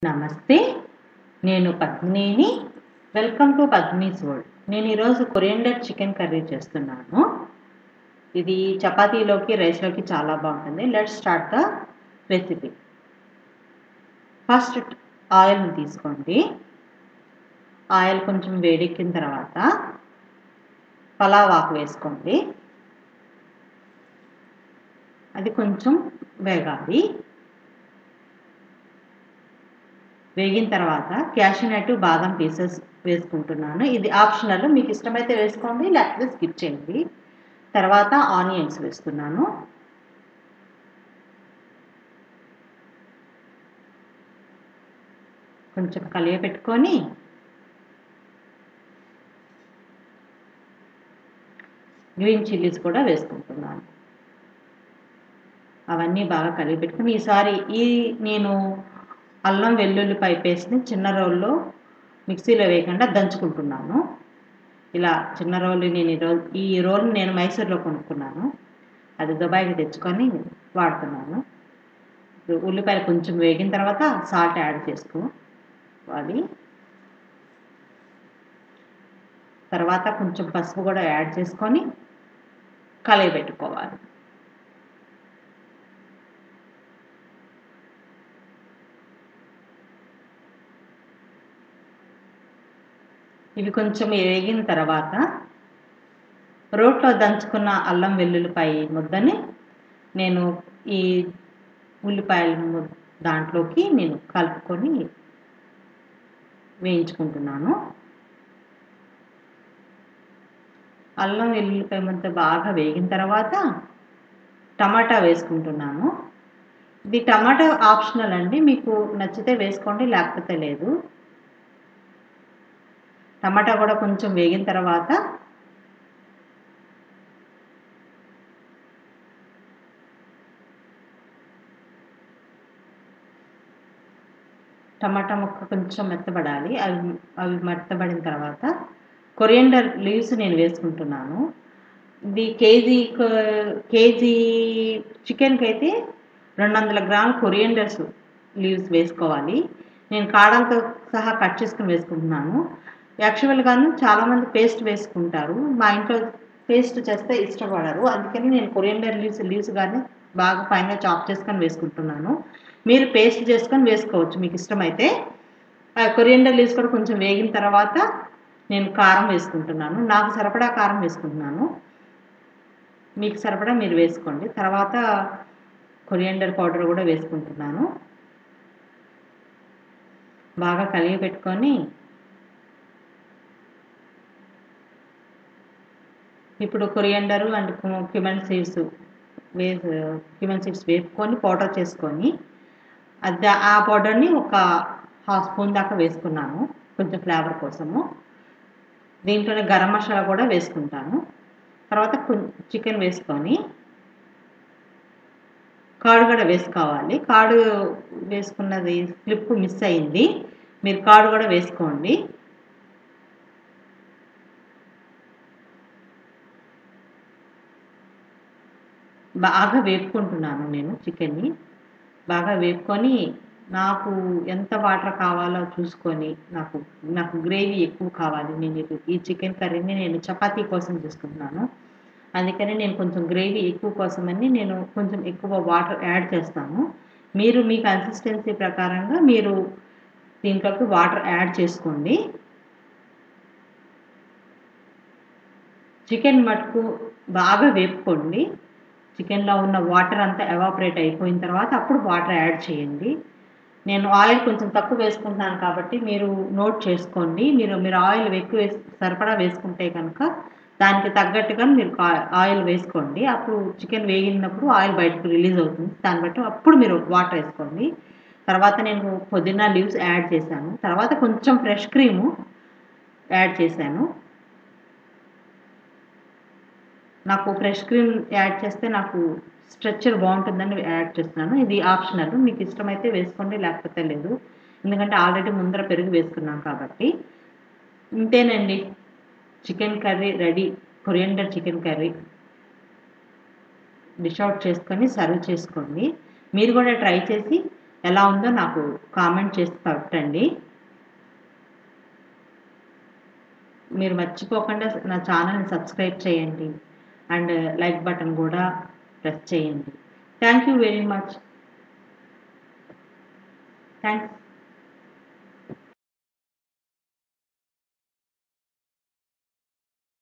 నమస్తే నేను Padmini welcome to Padmini's world నేను ఈరోజు కొరియండర్ చికెన్ కర్రీ చేస్తున్నాను ఇది చపాతీలోకి రైస్లోకి చాలా బాగుంటుంది let start the recipe first ఆయిల్ని తీసుకోండి ఆయిల్ కొంచెం వేడెక్కిన తర్వాత పలావ్ ఆకు వేసుకోండి అది కొంచెం వేగాలి వేగిన తర్వాత క్యాషనట్ బాదం పీసెస్ వేసుకుంటున్నాను ఇది ఆప్షనల్ మీకు ఇష్టమైతే వేసుకోండి లేకపోతే స్కిప్ చేయండి తర్వాత ఆనియన్స్ వేస్తున్నాను కొంచెం కలియ పెట్టుకొని గ్రీన్ చిల్లీస్ కూడా వేసుకుంటున్నాను అవన్నీ బాగా కలిగి పెట్టుకుని ఈసారి ఈ నేను అల్లం వెల్లుల్లిపాయ పేస్ట్ని చిన్న రోల్లో మిక్సీలో వేయకుండా దంచుకుంటున్నాను ఇలా చిన్న రోలు నేను ఈ రోల్ ఈ రోల్ నేను మైసూర్లో కొనుక్కున్నాను అది దుబాయ్కి తెచ్చుకొని వాడుతున్నాను ఉల్లిపాయలు కొంచెం వేగిన తర్వాత సాల్ట్ యాడ్ చేసుకోవాలి తర్వాత కొంచెం పసుపు కూడా యాడ్ చేసుకొని కలయి పెట్టుకోవాలి ఇవి కొంచెం వేగిన తర్వాత రోట్లో దంచుకున్న అల్లం వెల్లుల్లిపాయ ముద్దని నేను ఈ ఉల్లిపాయల దాంట్లోకి నేను కలుపుకొని వేయించుకుంటున్నాను అల్లం వెల్లుల్లిపాయ ముద్ద బాగా వేగిన తర్వాత టమాటా వేసుకుంటున్నాను ఇది టమాటా ఆప్షనల్ అండి మీకు నచ్చితే వేసుకోండి లేకపోతే లేదు టమాటా కూడా కొంచెం వేగిన తర్వాత టమాటా ముక్క కొంచెం మెత్తబడాలి అవి అవి మెత్తబడిన తర్వాత కొరియండర్ లీవ్స్ నేను వేసుకుంటున్నాను ఇది కేజీ కేజీ చికెన్కి అయితే రెండు వందల గ్రాముల కొరియండర్స్ లీవ్స్ వేసుకోవాలి నేను కాడలతో సహా కట్ చేసుకుని వేసుకుంటున్నాను యాక్చువల్గాను చాలామంది పేస్ట్ వేసుకుంటారు మా ఇంట్లో పేస్ట్ చేస్తే ఇష్టపడరు అందుకని నేను కొరియండర్ లీవ్స్ లీవ్స్ కానీ బాగా పైన చాప్ చేసుకొని వేసుకుంటున్నాను మీరు పేస్ట్ చేసుకొని వేసుకోవచ్చు మీకు ఇష్టమైతే కొరియండర్ లీవ్స్ కూడా కొంచెం వేగిన తర్వాత నేను కారం వేసుకుంటున్నాను నాకు సరిపడా కారం వేసుకుంటున్నాను మీకు సరిపడా మీరు వేసుకోండి తర్వాత కొరియండర్ పౌడర్ కూడా వేసుకుంటున్నాను బాగా కలిగి పెట్టుకొని ఇప్పుడు కొరియండరు అండ్ క్యూమన్ సీడ్స్ వే క్యూమన్ సీడ్స్ వేపుకొని పౌడర్ చేసుకొని అది ఆ పౌడర్ని ఒక హాఫ్ స్పూన్ దాకా వేసుకున్నాను కొంచెం ఫ్లేవర్ కోసము దీంట్లోనే గరం మసాలా కూడా వేసుకుంటాను తర్వాత చికెన్ వేసుకొని కాడు కూడా వేసుకోవాలి కాడు వేసుకున్నది స్లిప్ మిస్ అయింది మీరు కాడు కూడా వేసుకోండి బాగా వేపుకుంటున్నాను నేను చికెన్ని బాగా వేపుకొని నాకు ఎంత వాటర్ కావాలో చూసుకొని నాకు నాకు గ్రేవీ ఎక్కువ కావాలి నేను ఈ చికెన్ కర్రీని నేను చపాతీ కోసం చేసుకుంటున్నాను అందుకని నేను కొంచెం గ్రేవీ ఎక్కువ కోసమని నేను కొంచెం ఎక్కువ వాటర్ యాడ్ చేస్తాను మీరు మీ కన్సిస్టెన్సీ ప్రకారంగా మీరు దీంట్లోకి వాటర్ యాడ్ చేసుకోండి చికెన్ మటుకు బాగా వేపుకోండి చికెన్లో ఉన్న వాటర్ అంతా ఎవాపరేట్ అయిపోయిన తర్వాత అప్పుడు వాటర్ యాడ్ చేయండి నేను ఆయిల్ కొంచెం తక్కువ వేసుకుంటున్నాను కాబట్టి మీరు నోట్ చేసుకోండి మీరు మీరు ఆయిల్ ఎక్కువ వేసి సరిపడా వేసుకుంటే కనుక దానికి తగ్గట్టుగా మీరు ఆయిల్ వేసుకోండి అప్పుడు చికెన్ వేగినప్పుడు ఆయిల్ బయటకు రిలీజ్ అవుతుంది దాన్ని బట్టి అప్పుడు మీరు వాటర్ వేసుకోండి తర్వాత నేను పుదీనా లీవ్స్ యాడ్ చేశాను తర్వాత కొంచెం ఫ్రెష్ క్రీము యాడ్ చేశాను నాకు ఫ్రెష్ క్రీమ్ యాడ్ చేస్తే నాకు స్ట్రక్చర్ బాగుంటుందని యాడ్ చేస్తున్నాను ఇది ఆప్షనల్ మీకు ఇష్టమైతే వేసుకోండి లేకపోతే లేదు ఎందుకంటే ఆల్రెడీ ముందర పెరుగు వేసుకున్నాం కాబట్టి ఇంతేనండి chicken curry ready coriander chicken curry dish out చేసుకొని సర్వ్ చేసుకోండి మీరు కూడా ట్రై చేసి ఎలా ఉందో నాకు కామెంట్ చేసి పెట్టండి మీరు మర్చిపోకుండా నా ఛానల్ని సబ్స్క్రైబ్ చేయండి అండ్ లైక్ బటన్ కూడా ప్రెస్ చేయండి thank you very much thanks